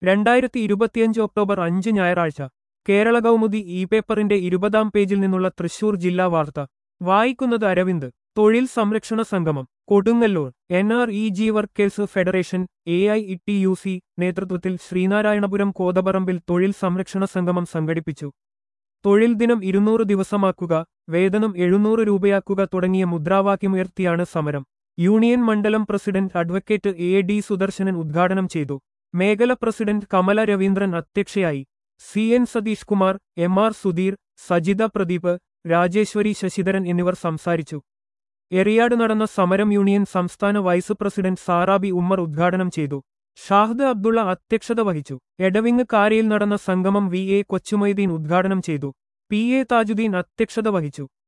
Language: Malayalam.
രണ്ടായിരത്തി ഇരുപത്തിയഞ്ച് ഒക്ടോബർ അഞ്ച് ഞായറാഴ്ച കേരള കൗമുദി ഇ പേപ്പറിന്റെ ഇരുപതാം പേജിൽ നിന്നുള്ള തൃശൂർ ജില്ലാ വാർത്ത വായിക്കുന്നത് അരവിന്ദ് തൊഴിൽ സംരക്ഷണ സംഗമം Kodungallur N R E G workers federation A I E T U C നേതൃത്വത്തിൽ ശ്രീനാരായണപുരം കോതപറമ്പിൽ തൊഴിൽ സംരക്ഷണ സംഗമം സംഘടിപ്പിച്ചു തൊഴിൽ ദിനം ഇരുന്നൂറ് ദിവസമാക്കുക വേതനം എഴുന്നൂറ് രൂപയാക്കുക തുടങ്ങിയ മുദ്രാവാക്യമുയർത്തിയാണ് സമരം യൂണിയൻ മണ്ഡലം president advocate A D Sudarshanan ഉദ്ഘാടനം ചെയ്തു മേഖല പ്രസിഡന്റ് കമല രവീന്ദ്രൻ അധ്യക്ഷയായി C N Satheesh Kumar M R Sudheer Sajitha Pradeep Rajeswari Sasidharan എന്നിവർ സംസാരിച്ചു എറിയാട് നടന്ന സമരം യൂണിയൻ സംസ്ഥാന വൈസ് പ്രസിഡന്റ് സാറാബി ഉമ്മർ ഉദ്ഘാടനം ചെയ്തു ഷാഹദ് അബ്ദുള്ള അധ്യക്ഷത വഹിച്ചു എടവിങ് കാരയിൽ നടന്ന സംഗമം വി എ കൊച്ചുമൊയ്തീൻ ഉദ്ഘാടനം ചെയ്തു പി എ താജുദ്ദീൻ അധ്യക്ഷത വഹിച്ചു